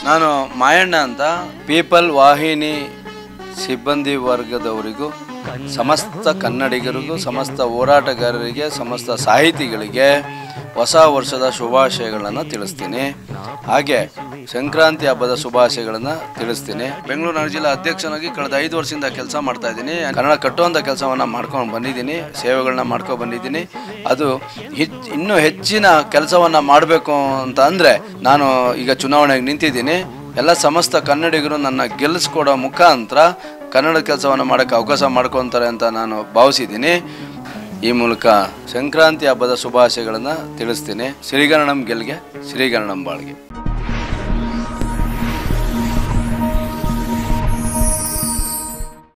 ನಾನು ಮಾಯಣ್ಣ ಅಂತ ಪೀಪಲ್ ವಾಹಿನಿ ಸಿಬ್ಬಂದಿ ವರ್ಗದವರಿಗೂ ಸಮಸ್ತ ಕನ್ನಡಿಗರಿಗೂ ಸಮಸ್ತ ಹೋರಾಟಗಾರರಿಗೆ ಸಮಸ್ತ ಸಾಹಿತಿಗಳಿಗೆ ಹೊಸ ವರ್ಷದ ಶುಭಾಶಯಗಳನ್ನು ತಿಳಿಸ್ತೀನಿ ಹಾಗೆ ಸಂಕ್ರಾಂತಿ ಹಬ್ಬದ ಶುಭಾಶಯಗಳನ್ನು ತಿಳಿಸ್ತೀನಿ ಬೆಂಗಳೂರು ನಗರ ಜಿಲ್ಲಾ ಅಧ್ಯಕ್ಷನಾಗಿ ಕಳೆದ ಐದು ವರ್ಷದಿಂದ ಕೆಲಸ ಮಾಡ್ತಾ ಇದ್ದೀನಿ ಕನ್ನಡ ಕಟ್ಟುವಂಥ ಕೆಲಸವನ್ನು ಮಾಡ್ಕೊಂಡು ಬಂದಿದ್ದೀನಿ ಸೇವೆಗಳನ್ನ ಮಾಡ್ಕೊಂಡು ಬಂದಿದ್ದೀನಿ ಅದು ಹೆಚ್ಚು ಇನ್ನೂ ಹೆಚ್ಚಿನ ಕೆಲಸವನ್ನು ಮಾಡಬೇಕು ಅಂತ ಅಂದರೆ ನಾನು ಈಗ ಚುನಾವಣೆಗೆ ನಿಂತಿದ್ದೀನಿ ಎಲ್ಲ ಸಮಸ್ತ ಕನ್ನಡಿಗರು ನನ್ನ ಗೆಲ್ಲಿಸ್ಕೊಡೋ ಮುಖಾಂತರ ಕನ್ನಡ ಕೆಲಸವನ್ನು ಮಾಡೋಕ್ಕೆ ಅವಕಾಶ ಮಾಡ್ಕೊತಾರೆ ಅಂತ ನಾನು ಭಾವಿಸಿದ್ದೀನಿ ಈ ಮೂಲಕ ಸಂಕ್ರಾಂತಿ ಹಬ್ಬದ ಶುಭಾಶಯಗಳನ್ನು ತಿಳಿಸ್ತೀನಿ ಶ್ರೀಗರಣಂ ಗೆಲ್ಗೆ ಶ್ರೀಗರಣಂ ಬಾಳ್ಗೆ